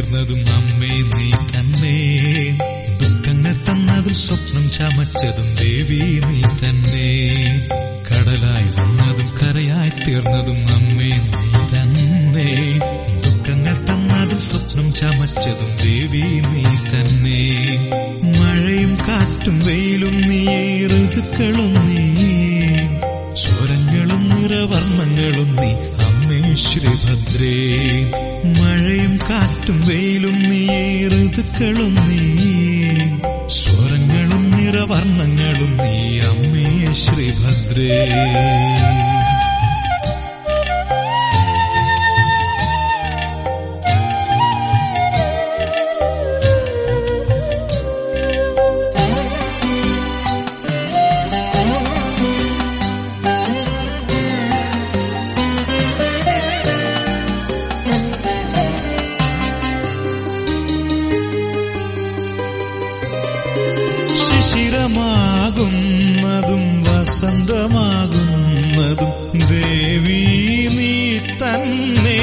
തീർന്നതും അമ്മേ നീ തന്നെ ദുഃഖങ്ങൾ തന്നതും സ്വപ്നം ചമച്ചതും ദേവി നീ തന്നെ കടലായി വന്നതും കരയായി തീർന്നതും അമ്മേ നീ തന്നെ ദുഃഖങ്ങൾ തന്നതും സ്വപ്നം ചമച്ചതും ദേവി നീ തന്നെ മഴയും കാറ്റും വെയിലും നീ ഋതുക്കളും നീ സ്വരങ്ങളും നിറവർണ്ണങ്ങളും നീ അമ്മേ ശ്രീഭദ്രേ മഴയും കാറ്റും വെയിലും നീ ഋതുക്കളും നീ സ്വരങ്ങളും നിറവർണ്ണങ്ങളും നീ അമ്മേ ശ്രീഭദ്രേ ശിശിരമാകുന്നതും വസന്തമാകുന്നതും ദേവി നീ തന്നെ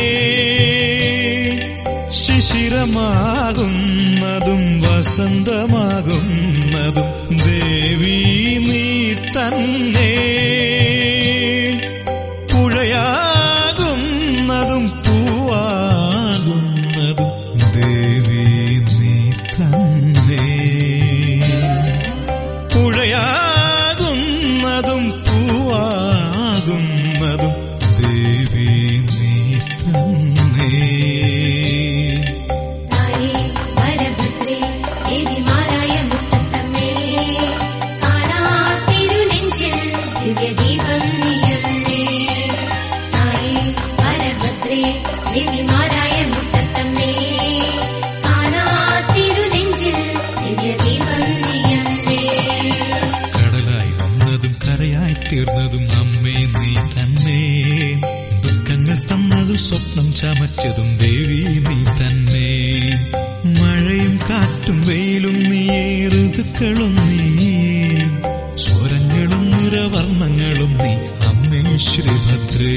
ശിശിരമാകുന്നതും വസന്തമാകുന്നതും ദേവി നീ തന്നെ പുഴയാകുന്നതും പൂവാകുന്നതും ദേവി നീ തന്നെ പുഴയാകുന്നതും പൂവാകുന്നതും ദേവി നീ തന്നെ തായേ വരഭദ്രേ ദേവിമാരായ മുത്തത്തമ്മേ കാണാത്തിരുനെഞ്ചിൽ ദിവ്യദീപം നീയമ്മേ തായേ വരഭദ്രേ ദേവിമാരായ മുത്തത്തമ്മേ കാണാത്തിരുനെഞ്ചിൽ ദിവ്യദീപം നീയമ്മേ കടലായി വന്നതും കരയായി തീർന്നതും അമ്മേ നീ തന്നെ ദുഃഖങ്ങൾ തന്നതും സ്വപ്നം ചമച്ചതും ദേവി നീ തന്നെ മഴയും കാറ്റും വെയിലും നീ ഋതുക്കളും നീ സ്വരങ്ങളും നിറവർണ്ണങ്ങളും നീ അമ്മേ ശ്രീഭദ്രേ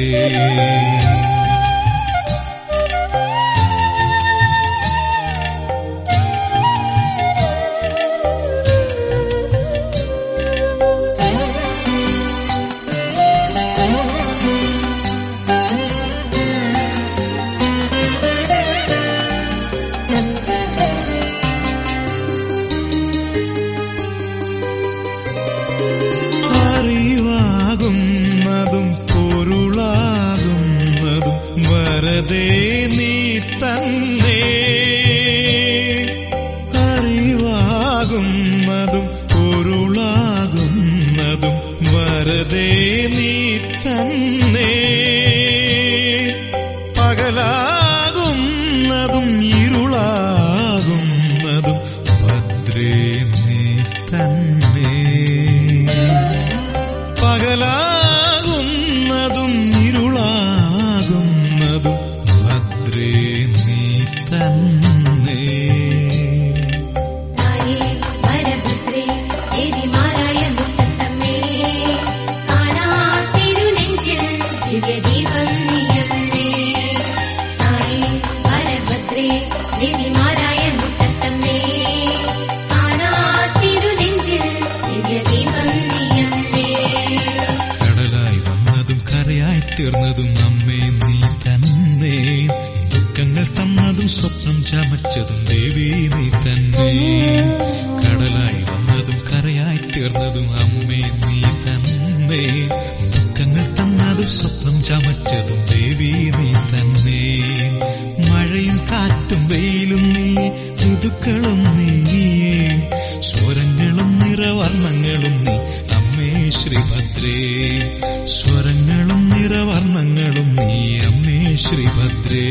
അറിവാകുന്നതും പൊരുളാകുന്നതും വരതേ നീ തന്നെ അറിവാകുന്നതും പൊരുളാകുന്നതും വരതേ നീ തന്നെ പകലാകുന്നതും ഇരുളാകുന്നതും ഭദ്രേ നീ തന്നെ പകലാകുന്നതും ഇരുളാകുന്നതും ഭദ്രേ നീ തന്നെ തായേ വരഭദ്രേ ദേവിമാരായ മുത്തത്തമ്മേ കാണാത്തിരുനെഞ്ചിൽ ദിവ്യദീപം നീയമ്മേ തായേ വരഭദ്രേ ദേവിമാരായ മുത്തത്തമ്മേ കാണാത്തിരുനെഞ്ചിൽ ദിവ്യദീപം നീയമ്മേ കടലായി വന്നതും കരയായി തീർന്നതും അമ്മേ നീ തന്നെ ദുഃഖങ്ങൾ തന്നതും സ്വപ്നം ചമച്ചതും ദേവി നീ തന്നെ കടലായി വന്നതും കരയായി തീർന്നതും അമ്മേ നീ തന്നെ ദുഃഖങ്ങൾ തന്നതും സ്വപ്നം ചമച്ചതും ദേവി നീ തന്നെ മഴയും കാറ്റും വെയിലും നീ ഋതുക്കളും നീ സ്വരങ്ങളും നിറവർണ്ണങ്ങളും നീ അമ്മേ ശ്രീഭദ്രേ സ്വരങ്ങളും നിറവർണ്ണങ്ങളും നീ അമ്മേ ശ്രീഭദ്രേ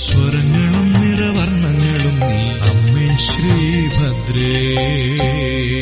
സ്വരങ്ങളും നിറവർണ്ണങ്ങളും നീ അമ്മേ ശ്രീഭദ്രേ